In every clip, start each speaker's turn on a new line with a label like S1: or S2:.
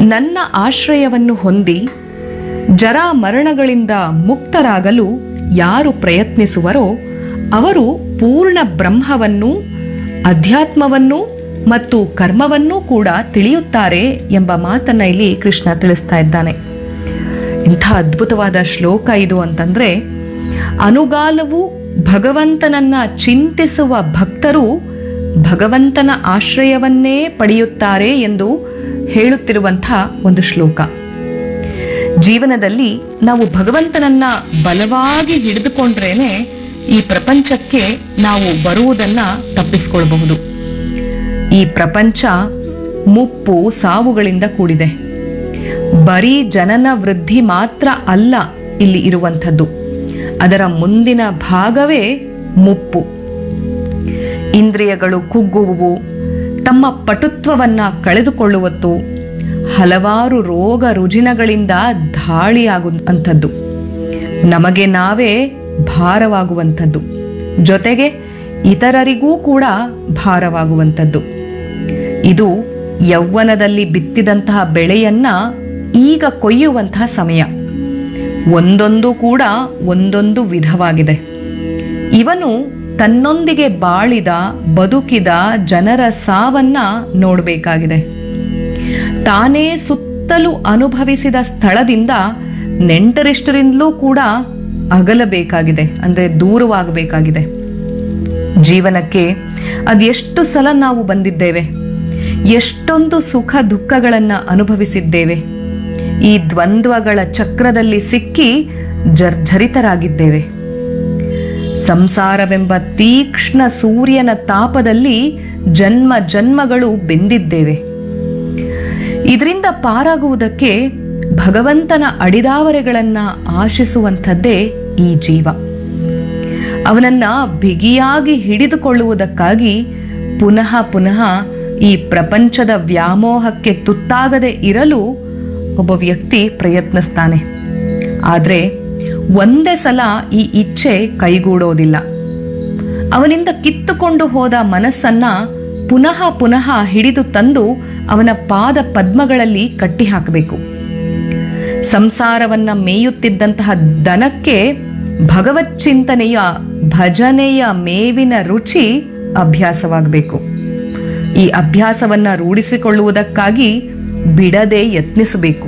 S1: ನನ್ನ ಆಶ್ರಯವನ್ನು ಹೊಂದಿ ಜರ ಮರಣಗಳಿಂದ ಮುಕ್ತರಾಗಲು ಯಾರು ಪ್ರಯತ್ನಿಸುವರೋ ಅವರು ಪೂರ್ಣ ಬ್ರಹ್ಮವನ್ನು ಅಧ್ಯಾತ್ಮವನ್ನು ಮತ್ತು ಕರ್ಮವನ್ನೂ ಕೂಡ ತಿಳಿಯುತ್ತಾರೆ ಎಂಬ ಮಾತನ್ನ ಇಲ್ಲಿ ಕೃಷ್ಣ ತಿಳಿಸ್ತಾ ಇದ್ದಾನೆ ಇಂಥ ಅದ್ಭುತವಾದ ಶ್ಲೋಕ ಇದು ಅಂತಂದ್ರೆ ಅನುಗಾಲವು ಭಗವಂತನನ್ನ ಚಿಂತಿಸುವ ಭಕ್ತರು ಭಗವಂತನ ಆಶ್ರಯವನ್ನೇ ಪಡೆಯುತ್ತಾರೆ ಎಂದು ಹೇಳುತ್ತಿರುವಂಥ ಒಂದು ಶ್ಲೋಕ ಜೀವನದಲ್ಲಿ ನಾವು ಭಗವಂತನನ್ನ ಬಲವಾಗಿ ಹಿಡಿದುಕೊಂಡ್ರೇನೆ ಈ ಪ್ರಪಂಚಕ್ಕೆ ನಾವು ಬರುವುದನ್ನ ತಪ್ಪಿಸ್ಕೊಳ್ಬಹುದು ಈ ಪ್ರಪಂಚ ಮುಪ್ಪು ಸಾವುಗಳಿಂದ ಕೂಡಿದೆ ಬರೀ ಜನನ ವೃದ್ಧಿ ಮಾತ್ರ ಅಲ್ಲ ಇಲ್ಲಿ ಇರುವಂಥದ್ದು ಅದರ ಮುಂದಿನ ಭಾಗವೇ ಮುಪ್ಪು ಇಂದ್ರಿಯಗಳು ಕುಗ್ಗುವುವು ತಮ್ಮ ಪಟುತ್ವವನ್ನ ಕಳೆದುಕೊಳ್ಳುವತ್ತು ಹಲವಾರು ರೋಗ ರುಜಿನಗಳಿಂದ ಧಾಳಿಯಾಗುವಂಥದ್ದು ನಮಗೆ ನಾವೇ ಭಾರವಾಗುವಂಥದ್ದು ಜೊತೆಗೆ ಇತರರಿಗೂ ಕೂಡ ಭಾರವಾಗುವಂಥದ್ದು ಇದು ಯೌವನದಲ್ಲಿ ಬಿತ್ತಿದಂತಹ ಬೆಳೆಯನ್ನ ಈಗ ಕೊಯ್ಯುವಂತಹ ಸಮಯ ಒಂದೊಂದು ಕೂಡ ಒಂದೊಂದು ವಿಧವಾಗಿದೆ ಇವನು ತನ್ನೊಂದಿಗೆ ಬಾಳಿದ ಬದುಕಿದ ಜನರ ಸಾವನ್ನ ನೋಡಬೇಕಾಗಿದೆ ತಾನೇ ಸುತ್ತಲೂ ಅನುಭವಿಸಿದ ಸ್ಥಳದಿಂದ ನೆಂಟರಿಷ್ಟರಿಂದಲೂ ಕೂಡ ಅಗಲಬೇಕಾಗಿದೆ ಅಂದ್ರೆ ದೂರವಾಗಬೇಕಾಗಿದೆ ಜೀವನಕ್ಕೆ ಅದೆಷ್ಟು ಸಲ ನಾವು ಬಂದಿದ್ದೇವೆ ಎಷ್ಟೊಂದು ಸುಖ ದುಃಖಗಳನ್ನ ಅನುಭವಿಸಿದ್ದೇವೆ ಈ ದ್ವಂದ್ವಗಳ ಚಕ್ರದಲ್ಲಿ ಸಿಕ್ಕಿ ಜರ್ಜರಿತರಾಗಿದ್ದೇವೆ ಸಂಸಾರವೆಂಬ ತೀಕ್ಷ್ಣ ಸೂರ್ಯನ ತಾಪದಲ್ಲಿ ಜನ್ಮ ಜನ್ಮಗಳು ಬೆಂದಿದ್ದೇವೆ ಇದರಿಂದ ಪಾರಾಗುವುದಕ್ಕೆ ಭಗವಂತನ ಅಡಿದಾವರೆಗಳನ್ನ ಆಶಿಸುವಂಥದ್ದೇ ಈ ಜೀವ ಅವನನ್ನ ಬಿಗಿಯಾಗಿ ಹಿಡಿದುಕೊಳ್ಳುವುದಕ್ಕಾಗಿ ಪುನಃ ಪುನಃ ಈ ಪ್ರಪಂಚದ ವ್ಯಾಮೋಹಕ್ಕೆ ತುತ್ತಾಗದೆ ಇರಲು ಒಬ್ಬ ವ್ಯಕ್ತಿ ಪ್ರಯತ್ನಿಸ್ತಾನೆ ಆದರೆ ಒಂದೇ ಸಲ ಈ ಇಚ್ಛೆ ಕೈಗೂಡೋದಿಲ್ಲ ಅವನಿಂದ ಕಿತ್ತುಕೊಂಡು ಹೋದ ಮನಸ್ಸನ್ನ ಪುನಃ ಪುನಃ ಹಿಡಿದು ತಂದು ಅವನ ಪಾದ ಪದ್ಮಗಳಲ್ಲಿ ಕಟ್ಟಿ ಹಾಕಬೇಕು ಸಂಸಾರವನ್ನ ಮೇಯುತ್ತಿದ್ದಂತಹ ದನಕ್ಕೆ ಭಗವತ್ ಚಿಂತನೆಯ ಭಜನೆಯ ಮೇವಿನ ರುಚಿ ಅಭ್ಯಾಸವಾಗಬೇಕು ಈ ಅಭ್ಯಾಸವನ್ನ ರೂಢಿಸಿಕೊಳ್ಳುವುದಕ್ಕಾಗಿ ಬಿಡದೆ ಯತ್ನಿಸಬೇಕು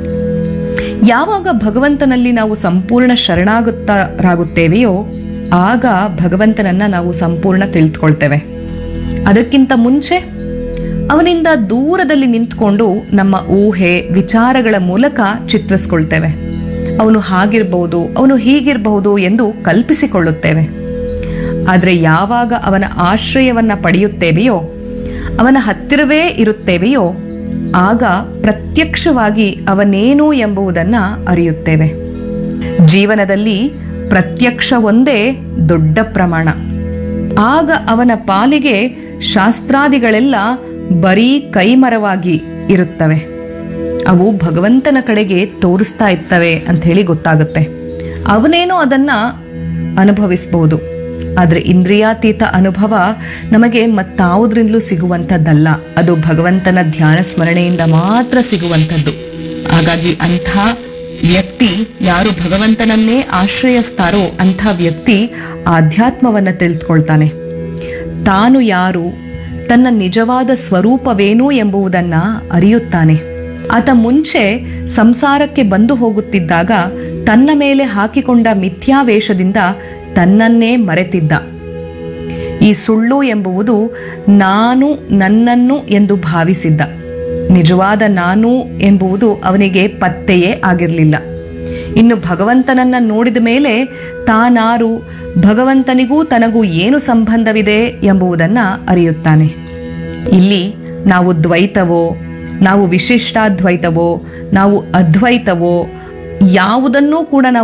S1: ಯಾವಾಗ ಭಗವಂತನಲ್ಲಿ ನಾವು ಸಂಪೂರ್ಣ ಶರಣಾಗುತ್ತರಾಗುತ್ತೇವೆಯೋ ಆಗ ಭಗವಂತನನ್ನ ನಾವು ಸಂಪೂರ್ಣ ತಿಳಿದುಕೊಳ್ತೇವೆ ಅದಕ್ಕಿಂತ ಮುಂಚೆ ಅವನಿಂದ ದೂರದಲ್ಲಿ ನಿಂತ್ಕೊಂಡು ನಮ್ಮ ಊಹೆ ವಿಚಾರಗಳ ಮೂಲಕ ಚಿತ್ರಿಸ್ಕೊಳ್ತೇವೆ ಅವನು ಹಾಗಿರಬಹುದು ಅವನು ಹೀಗಿರಬಹುದು ಎಂದು ಕಲ್ಪಿಸಿಕೊಳ್ಳುತ್ತೇವೆ ಆದರೆ ಯಾವಾಗ ಅವನ ಆಶ್ರಯವನ್ನ ಪಡೆಯುತ್ತೇವೆಯೋ ಅವನ ಹತ್ತಿರವೇ ಇರುತ್ತೇವೆಯೋ ಆಗ ಪ್ರತ್ಯಕ್ಷವಾಗಿ ಅವನೇನು ಎಂಬುದನ್ನ ಅರಿಯುತ್ತೇವೆ ಜೀವನದಲ್ಲಿ ಪ್ರತ್ಯಕ್ಷ ಒಂದೇ ದೊಡ್ಡ ಪ್ರಮಾಣ ಆಗ ಅವನ ಪಾಲಿಗೆ ಶಾಸ್ತ್ರಾದಿಗಳೆಲ್ಲ ಬರೀ ಕೈಮರವಾಗಿ ಇರುತ್ತವೆ ಅವು ಭಗವಂತನ ಕಡೆಗೆ ತೋರಿಸ್ತಾ ಇರ್ತವೆ ಅಂತ ಹೇಳಿ ಗೊತ್ತಾಗುತ್ತೆ ಅವನೇನೋ ಅದನ್ನ ಅನುಭವಿಸಬಹುದು ಆದರೆ ಇಂದ್ರಿಯಾತೀತ ಅನುಭವ ನಮಗೆ ಮತ್ತಾವುದ್ರಿಂದಲೂ ಸಿಗುವಂಥದ್ದಲ್ಲ ಅದು ಭಗವಂತನ ಧ್ಯಾನ ಸ್ಮರಣೆಯಿಂದ ಮಾತ್ರ ಸಿಗುವಂಥದ್ದು ಹಾಗಾಗಿ ಅಂಥ ವ್ಯಕ್ತಿ ಯಾರು ಭಗವಂತನನ್ನೇ ಆಶ್ರಯಿಸ್ತಾರೋ ಅಂಥ ವ್ಯಕ್ತಿ ಆಧ್ಯಾತ್ಮವನ್ನ ತಿಳಿದುಕೊಳ್ತಾನೆ ತಾನು ಯಾರು ತನ್ನ ನಿಜವಾದ ಸ್ವರೂಪವೇನು ಎಂಬುದನ್ನ ಅರಿಯುತ್ತಾನೆ ಆತ ಮುಂಚೆ ಸಂಸಾರಕ್ಕೆ ಬಂದು ಹೋಗುತ್ತಿದ್ದಾಗ ತನ್ನ ಮೇಲೆ ಹಾಕಿಕೊಂಡ ಮಿಥ್ಯಾವೇಷದಿಂದ ತನ್ನನ್ನೇ ಮರೆತಿದ್ದ ಈ ಸುಳ್ಳು ಎಂಬುವುದು ನಾನು ನನ್ನನ್ನು ಎಂದು ಭಾವಿಸಿದ್ದ ನಿಜವಾದ ನಾನು ಎಂಬುವುದು ಅವನಿಗೆ ಪತ್ತೆಯೇ ಆಗಿರಲಿಲ್ಲ ಇನ್ನು ಭಗವಂತನನ್ನ ನೋಡಿದ ಮೇಲೆ ತಾನಾರು ಭಗವಂತನಿಗೂ ತನಗೂ ಏನು ಸಂಬಂಧವಿದೆ ಎಂಬುದನ್ನ ಅರಿಯುತ್ತಾನೆ ಇಲ್ಲಿ ನಾವು ದ್ವೈತವೋ ನಾವು ವಿಶಿಷ್ಟಾದ್ವೈತವೋ ನಾವು ಅದ್ವೈತವೋ ಯಾವುದನ್ನೂ ಕೂಡ ನಾವು